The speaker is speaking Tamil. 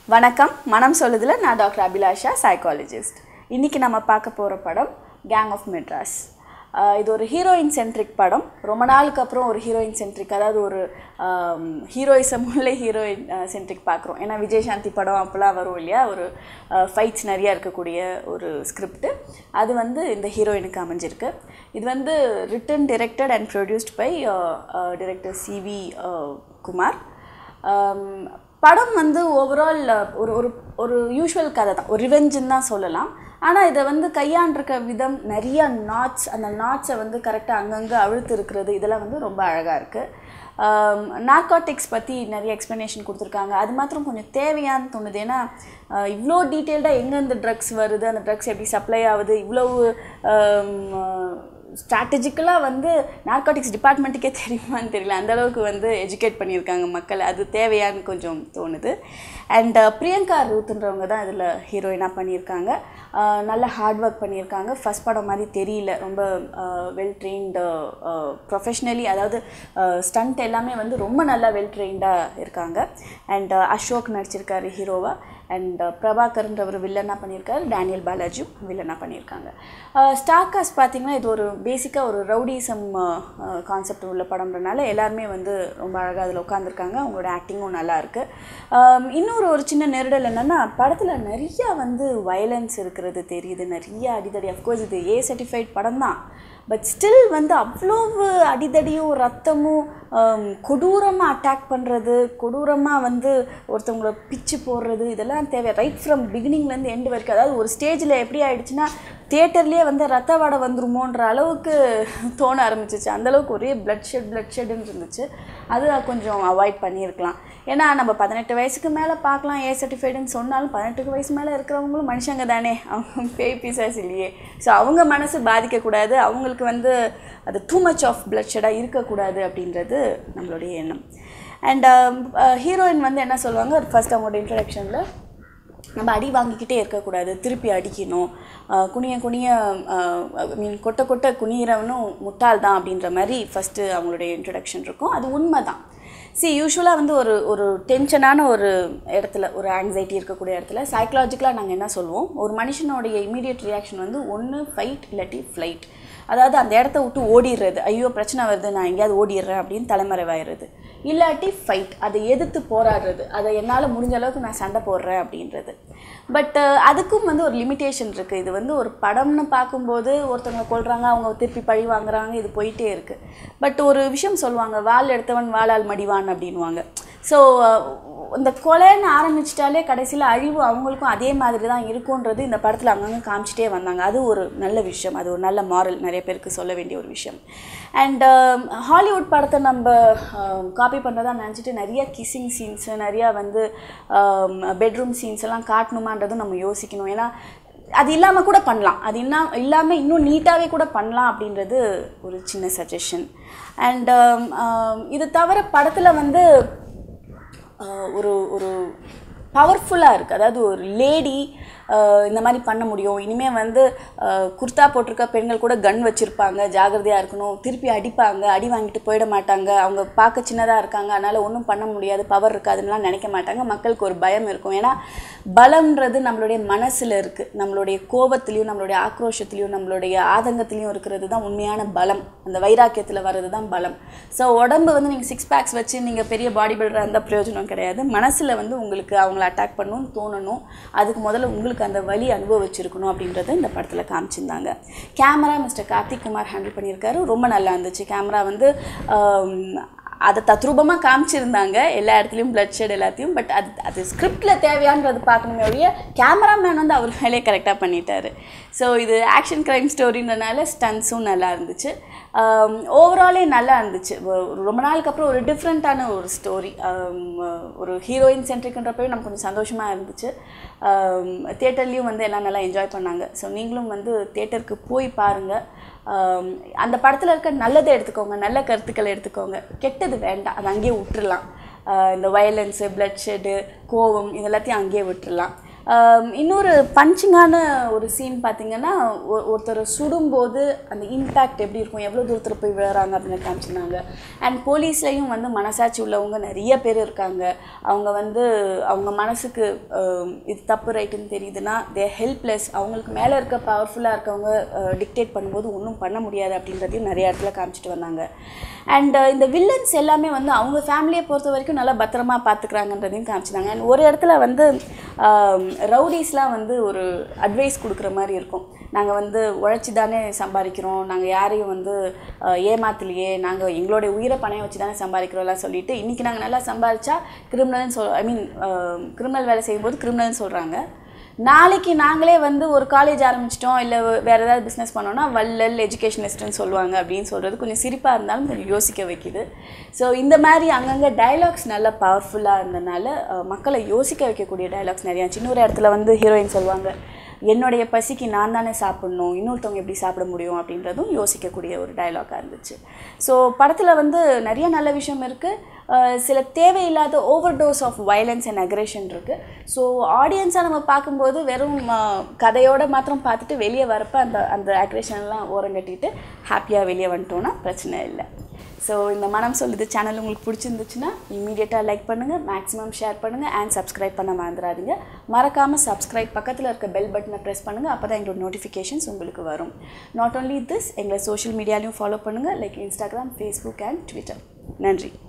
வணக்கம் மனம் சொல்லுதுல நான் டாக்டர் அபிலாஷா சைக்காலஜிஸ்ட் இன்றைக்கி நம்ம பார்க்க போகிற படம் கேங் ஆஃப் மெட்ராஸ் ஆஹ் இது ஒரு ஹீரோயின் சென்ட்ரிக் படம் ரொம்ப நாளுக்கு அப்புறம் ஒரு ஹீரோயின் சென்ட்ரிக் அதாவது ஒரு ஹீரோயிசம் உள்ள ஹீரோயின் சென்ட்ரிக் பார்க்குறோம் ஏன்னா விஜயசாந்தி படம் அப்போல்லாம் வரும் இல்லையா ஒரு ஃபைட்ஸ் நிறையா இருக்கக்கூடிய ஒரு ஸ்கிரிப்ட் அது வந்து இந்த ஹீரோயினுக்கு அமைஞ்சிருக்கு இது வந்து written directed and produced by director CV Kumar ஆம், படம் வந்து ஓவரால் ஒரு ஒரு ஒரு யூஷுவல் கதை தான் ஒரு ரிவெஞ்சுன்னு தான் சொல்லலாம் ஆனால் இதை வந்து கையாண்டிருக்க விதம் நிறைய நாட்ஸ் அந்த நாட்ஸை வந்து கரெக்டாக அங்கங்கே அழுத்து இருக்கிறது இதெல்லாம் வந்து ரொம்ப அழகாக இருக்குது நார்காட்டிக்ஸ் பற்றி நிறைய எக்ஸ்ப்ளனேஷன் கொடுத்துருக்காங்க அது மாத்திரம் கொஞ்சம் தேவையான்னு தோணுது ஏன்னா ஆஹ் இவ்வளோ டீட்டெயில்டாக எங்கே இந்த ட்ரக்ஸ் வருது அந்த ட்ரக்ஸ் எப்படி சப்ளை ஆகுது இவ்வளவு ஸ்ட்ராட்டஜிக்கலாக வந்து நார்காட்டிக்ஸ் டிபார்ட்மெண்ட்டுக்கே தெரியுமான்னு தெரியல அந்த அளவுக்கு வந்து எஜுகேட் பண்ணியிருக்காங்க மக்கள் அது தேவையான்னு கொஞ்சம் தோணுது அண்ட் பிரியங்கா ரூத்ன்றவங்க தான் இதில் ஹீரோயினாக பண்ணியிருக்காங்க ஆஹ் நல்ல ஹார்ட் ஒர்க் பண்ணியிருக்காங்க ஃபஸ்ட் படம் மாதிரி தெரியல ரொம்ப வெல் ட்ரெயின்டு ப்ரொஃபஷ்னலி அதாவது ஸ்டண்ட் எல்லாமே வந்து ரொம்ப நல்லா வெல் ட்ரெயின்டாக இருக்காங்க அண்ட் அசோக் நடிச்சிருக்காரு ஹீரோவாக அண்ட் பிரபாகர்ன்றவர் வில்லனாக பண்ணியிருக்காரு டேனியல் பாலாஜியும் வில்லனாக பண்ணியிருக்காங்க ஸ்டார் காஸ்ட் பார்த்தீங்கன்னா இது ஒரு பேசிக்காக ஒரு ரவுடிசம் கான்செப்ட் உள்ள படம்ன்றனால எல்லாருமே வந்து ரொம்ப அழகாக அதில் உட்காந்துருக்காங்க அவங்களோட ஆக்டிங்கும் நல்லா இருக்கு ஆம், இன்னொரு ஒரு சின்ன நெருடல் என்னென்னா படத்தில் நிறையா வந்து வயலன்ஸ் இருக்கிறது தெரியுது நிறைய அடிதடி அஃப்கோர்ஸ் இது ஏ சர்டிஃபைட் படம் தான் பட் ஸ்டில் வந்து அவ்வளவு அடிதடியும் ரத்தமும் கொடூரமாக அட்டாக் பண்ணுறது கொடூரமாக வந்து ஒருத்தவங்கள பிச்சு போடுறது இதெல்லாம் தேவை ரைட் ஃப்ரம் பிகினிங்லேருந்து எண்டு வரைக்கும் அதாவது ஒரு ஸ்டேஜில் எப்படி ஆயிடுச்சுன்னா தியேட்டர்லேயே வந்து ரத்த வாடை வந்துருமோன்ற அளவுக்கு தோண ஆரம்பிச்சிச்சு அந்தளவுக்கு ஒரே பிளட் ஷெட் பிளட் ஷெட்னு இருந்துச்சு அது கொஞ்சம் அவாய்ட் பண்ணியிருக்கலாம் ஏன்னா நம்ம பதினெட்டு வயசுக்கு மேலே பார்க்கலாம் ஏ சர்டிஃபைடுன்னு சொன்னாலும் பதினெட்டு வயசு மேலே இருக்கிறவங்களும் மனுஷங்க தானே அவங்க பேய் பிசாஸ் இல்லையே ஸோ அவங்க மனசு பாதிக்கக்கூடாது அவங்களுக்கு வந்து அது டூ மச் ஆஃப் பிளட் ஷெடாக இருக்கக்கூடாது அப்படின்றது நம்மளுடைய எண்ணம் அண்ட் ஹீரோயின் வந்து என்ன சொல்லுவாங்க ஃபர்ஸ்ட் அவங்களோட இன்ட்ரடக்ஷனில் நம்ம அடி வாங்கிக்கிட்டே இருக்கக்கூடாது திருப்பி அடிக்கணும் ஆஹ் குனிய குனிய மீன் கொட்ட கொட்ட குனிகிறவனும் முட்டாள் தான் அப்படின்ற மாதிரி ஃபஸ்ட்டு அவங்களுடைய இன்ட்ரடக்ஷன் இருக்கும் அது உண்மை தான் சி யூஸ்வலாக வந்து ஒரு ஒரு டென்ஷனான ஒரு இடத்துல ஒரு ஆங்ஸைட்டி இருக்கக்கூடிய இடத்துல சைக்கலாஜிக்கலாக நாங்கள் என்ன சொல்லுவோம் ஒரு மனுஷனுடைய இமீடியட் ரியாக்ஷன் வந்து ஒன்று ஃபைட் இல்லாட்டி ஃப்ளைட் அதாவது அந்த இடத்த விட்டு ஓடிடுறது ஐயோ பிரச்சனை வருது நான் எங்கேயாவது ஓடிடுறேன் அப்படின்னு தலைமறைவாயிடுறது இல்லாட்டி ஃபைட் அதை எதிர்த்து போராடுறது அதை என்னால் முடிஞ்ச அளவுக்கு நான் சண்டை போடுறேன் அப்படின்றது பட் அதுக்கும் வந்து ஒரு லிமிட்டேஷன் இருக்குது இது வந்து ஒரு படம்னு பார்க்கும்போது ஒருத்தவங்க கொள்றாங்க அவங்க திருப்பி பழி வாங்குறாங்க இது போயிட்டே இருக்குது பட் ஒரு விஷயம் சொல்லுவாங்க வாள் எடுத்தவன் வாளால் மடிவான் அப்படின்வாங்க ஸோ இந்த கொலைன்னு ஆரம்பிச்சிட்டாலே கடைசியில் அழிவு அவங்களுக்கும் அதே மாதிரி தான் இருக்குன்றது இந்த படத்தில் அங்கங்கே காமிச்சிட்டே வந்தாங்க அது ஒரு நல்ல விஷயம் அது ஒரு நல்ல மாரல் நிறைய பேருக்கு சொல்ல வேண்டிய ஒரு விஷயம் அண்ட் ஹாலிவுட் படத்தை நம்ம காப்பி பண்ணுறதா நினச்சிட்டு நிறைய கிஸ்ஸிங் சீன்ஸு நிறையா வந்து பெட்ரூம் சீன்ஸ் எல்லாம் காட்டணுமான்றதும் நம்ம யோசிக்கணும் ஏன்னா அது இல்லாமல் கூட பண்ணலாம் அது இல்லா இல்லாமல் இன்னும் நீட்டாகவே கூட பண்ணலாம் அப்படின்றது ஒரு சின்ன சஜஷன் அண்ட் இது தவிர படத்தில் வந்து ஆஹ் ஒரு ஒரு பவர்ஃபுல்லாக இருக்குது அதாவது ஒரு லேடி இந்த மாதிரி பண்ண முடியும் இனிமேல் வந்து ஆஹ் குர்தா போட்டிருக்க பெண்கள் கூட கன் வச்சுருப்பாங்க ஜாகிரதையாக இருக்கணும் திருப்பி அடிப்பாங்க அடி வாங்கிட்டு போயிட மாட்டாங்க அவங்க பார்க்க சின்னதாக இருக்காங்க அதனால் ஒன்றும் பண்ண முடியாது பவர் இருக்காதுன்னெலாம் நினைக்க மாட்டாங்க மக்களுக்கு ஒரு பயம் இருக்கும் ஏன்னா பலம்ன்றது நம்மளுடைய மனசில் இருக்குது நம்மளுடைய கோபத்துலேயும் நம்மளுடைய ஆக்ரோஷத்துலேயும் நம்மளுடைய ஆதங்கத்துலேயும் இருக்கிறது தான் உண்மையான பலம் அந்த வைராக்கியத்தில் வர்றது தான் பலம் ஸோ உடம்பு வந்து நீங்கள் சிக்ஸ் பேக்ஸ் வச்சு நீங்கள் பெரிய பாடி பில்டராக இருந்தால் பிரயோஜனம் கிடையாது மனசில் வந்து உங்களுக்கு அவங்கள அட்டாக் பண்ணணும்னு தோணணும் அதுக்கு முதல்ல உங்களுக்கு அந்த வலி அனுபவிச்சிருக்கணும் அப்படின்றத இந்த படத்தில் காமிச்சிருந்தாங்க camera mister Karthik Kumar handle பண்ணியிருக்காரு ரொம்ப நல்லா இருந்துச்சு கேமரா வந்து ஆம், அதை தத்ரூபமாக காமிச்சிருந்தாங்க எல்லா இடத்துலையும் பிளட் ஷெட் எல்லாத்தையும் பட் அது அது ஸ்கிரிப்டில் தேவையான்றது பார்க்கணுமே ஒழிய கேமராமேன் வந்து அவர் வேலையை கரெக்டாக பண்ணிட்டாரு ஸோ இது ஆக்ஷன் க்ரைம் ஸ்டோரின்றனால ஸ்டன்ஸும் நல்லா இருந்துச்சு ஓவராலே நல்லா இருந்துச்சு ஒ- ரொம்ப நாளுக்கு அப்புறம் ஒரு டிஃப்ரெண்ட்டான ஒரு ஸ்டோரி ஒரு ஹீரோயின் சென்ட்ரிக்ன்றப்பவே நமக்கு கொஞ்சம் சந்தோஷமாக இருந்துச்சு தேட்டர்லேயும் வந்து எல்லாம் நல்லா என்ஜாய் பண்ணாங்க ஸோ நீங்களும் வந்து தேட்டருக்கு போய் பாருங்கள் ஆம், அந்த படத்தில் இருக்க நல்லதை எடுத்துக்கோங்க நல்ல கருத்துக்களை எடுத்துக்கோங்க கெட்டது வேண்டாம் அதை அங்கேயே விட்டுறலாம் ஆஹ் இந்த வயலன்ஸு பிளட் ஷெட்டு கோவம் இது எல்லாத்தையும் அங்கேயே விட்டுறலாம் ஆம், இன்னொரு பஞ்சிங்கான ஒரு சீன் பார்த்தீங்கன்னா ஒ- ஒருத்தர் சுடும்போது அந்த இம்பேக்ட் எப்படி இருக்கும் எவ்வளோ தூரத்தில் போய் விழுறாங்க அப்படின்னு காமிச்சிருந்தாங்க அண்ட் போலீஸ்லேயும் வந்து மனசாட்சி உள்ளவங்க நிறைய பேர் இருக்காங்க அவங்க வந்து அவங்க மனசுக்கு ஆம், இது தப்பு ரைட்டுன்னு தெரியுதுன்னா தே ஹெல்ப்லெஸ் அவங்களுக்கு மேலே இருக்க பவர்ஃபுல்லாக இருக்கவங்க டிக்டேட் பண்ணும்போது ஒன்றும் பண்ண முடியாது அப்படின்றதையும் நிறைய இடத்துல காமிச்சிட்டு வந்தாங்க அண்ட் இந்த வில்லன்ஸ் எல்லாமே வந்து அவங்க ஃபேமிலியை பொறுத்த வரைக்கும் நல்லா பத்திரமா பார்த்துக்கிறாங்கன்றதையும் காமிச்சிட்டாங்க அண்ட் ஒரு இடத்துல வந்து ரவுடிஸ்லாம் வந்து ஒரு அட்வைஸ் கொடுக்குற மாதிரி இருக்கும் நாங்கள் வந்து உழைச்சி தானே சம்பாதிக்கிறோம் நாங்கள் யாரையும் வந்து ஆஹ், ஏமாத்தலையே நாங்கள் எங்களுடைய உயிரை பணையம் வச்சு தானே சம்பாதிக்கிறோம்லாம் சொல்லிட்டு இன்றைக்கி நாங்கள் நல்லா சம்பாதிச்சா கிரிமினல்னு சொல் ஐ மீன் கிரிமினல் வேலை செய்யும்போது கிரிமினல்னு சொல்கிறாங்க நாளைக்கு நாங்களே வந்து ஒரு காலேஜ் ஆரம்பிச்சிட்டோம் இல்லை வேறு ஏதாவது பிஸ்னஸ் பண்ணோம்னா வள்ளல் எஜுகேஷனிஸ்ட்னு சொல்லுவாங்க அப்படின்னு சொல்கிறது கொஞ்சம் சிரிப்பாக இருந்தாலும் கொஞ்சம் யோசிக்க வைக்குது ஸோ இந்த மாதிரி அங்கங்கே டயலாக்ஸ் நல்லா பவர்ஃபுல்லாக இருந்தனால அஹ், மக்களை யோசிக்க வைக்கக்கூடிய டயலாக்ஸ் நிறையா இருந்துச்சு இன்னொரு இடத்துல வந்து ஹீரோயின் சொல்லுவாங்க என்னுடைய பசிக்கு நான் தானே சாப்பிடணும் இன்னொருத்தவங்க எப்படி சாப்பிட முடியும் அப்படின்றதும் யோசிக்கக்கூடிய ஒரு டயலாக்காக இருந்துச்சு ஸோ படத்தில் வந்து நிறைய நல்ல விஷயம் இருக்குது சில தேவையில்லாத overdose of violence and aggression இருக்குது ஸோ ஆடியன்ஸாக நம்ம பார்க்கும்போது வெறும் அஹ், கதையோட மாத்திரம் பார்த்துட்டு வெளியே வரப்போ அந்த அந்த அக்ரெஷன்லாம் ஓரங்கட்டிட்டு ஹாப்பியாக வெளியே வந்துட்டோன்னா பிரச்சனை இல்லை ஸோ இந்த மனம் சொல்லுது சேனல் உங்களுக்கு பிடிச்சிருந்துச்சுன்னா இமீடியட்டாக லைக் பண்ணுங்கள் மேக்ஸிமம் ஷேர் பண்ணுங்கள் அண்ட் சப்ஸ்கிரைப் பண்ண மறந்துடாதீங்க மறக்காமல் சப்ஸ்கிரைப் பக்கத்தில் இருக்க பெல் பட்டனை ப்ரெஸ் பண்ணுங்கள் அப்போ தான் எங்களோட நோட்டிஃபிகேஷன்ஸ் உங்களுக்கு வரும் நாட் only திஸ் எங்களை சோஷியல் மீடியாலையும் ஃபாலோ பண்ணுங்கள் like Instagram Facebook and Twitter நன்றி